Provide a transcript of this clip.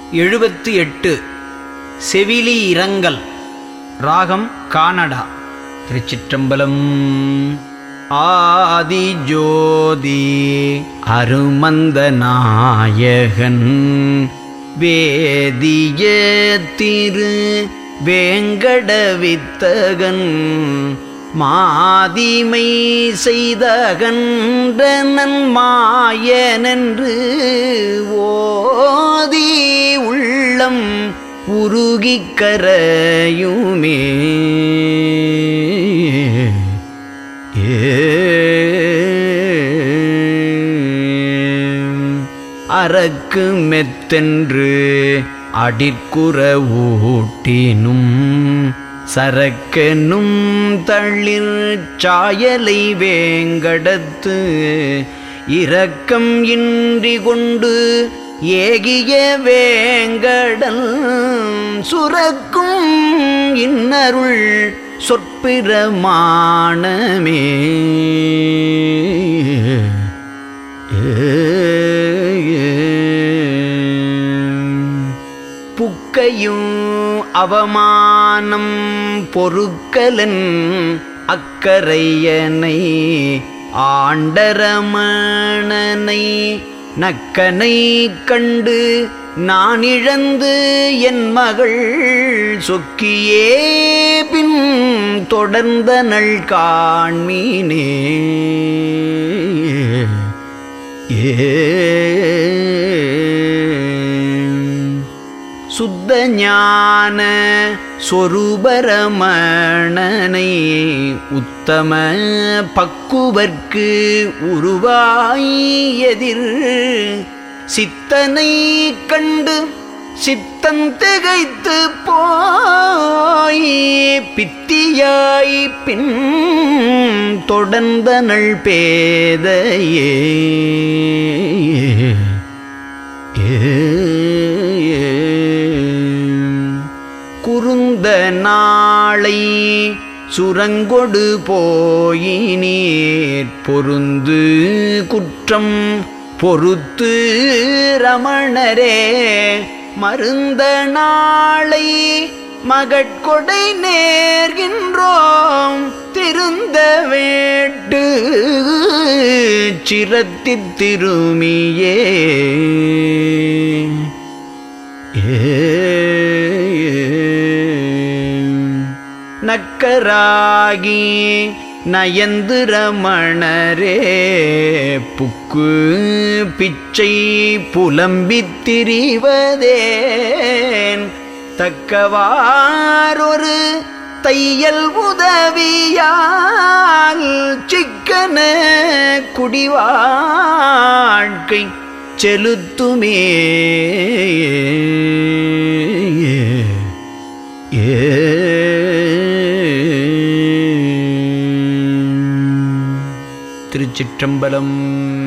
எழுபத்து எட்டு செவிலி இரங்கல் ராகம் கானடா திருச்சிற்றம்பலம் ஆதிஜோதி அருமந்த நாயகன் வேதிய திரு வேங்கடவித்தகன் மாதிமை செய்தகன்றனன் மாயனென்று ஓதி உள்ளம் உருகிக் கரையுமே அரக்கு மெத்தென்று அடிற்குற ஊட்டினும் சரக்கெனும் தளிர் சாயலை வேங்கடத்து இரக்கம் இன்றி கொண்டு ஏகிய வேங்கடல் சுரக்கும் இன்னருள் சொற்பிரமாணமே புக்கையும் அவமானம் பொறுக்கலன் அக்கரையனை ஆண்டரமணனை நக்கனை கண்டு நான் இழந்து என் மகள் சொக்கியே பின் தொடர்ந்த நள் காண்மீனே ஏ சுத்த ஞான சொரூபரமணனை உத்தம பக்குவர்க்கு உருவாய் எதிர் சித்தனை கண்டு சித்தம் திகைத்து போய் பித்தியாய் பின் தொடர்ந்த நள் பேதையே குறுந்த நாளை சுரங்கொடு போயினீர் பொருந்து குற்றம் பொறுத்து ரமணரே மருந்த நாளை மகட்கொடை நேர்கின்றோம் திருந்த வேட்டு சிரத்தித் திருமியே நக்கராகி நயந்து ரமணரே புக்கு பிச்சை புலம்பித் திரிவதேன் தக்கவாரொரு தையல் உதவியால் சிக்கன குடிவாழ்க்கை செலுத்துமே திருச்சிற்றம்பலம்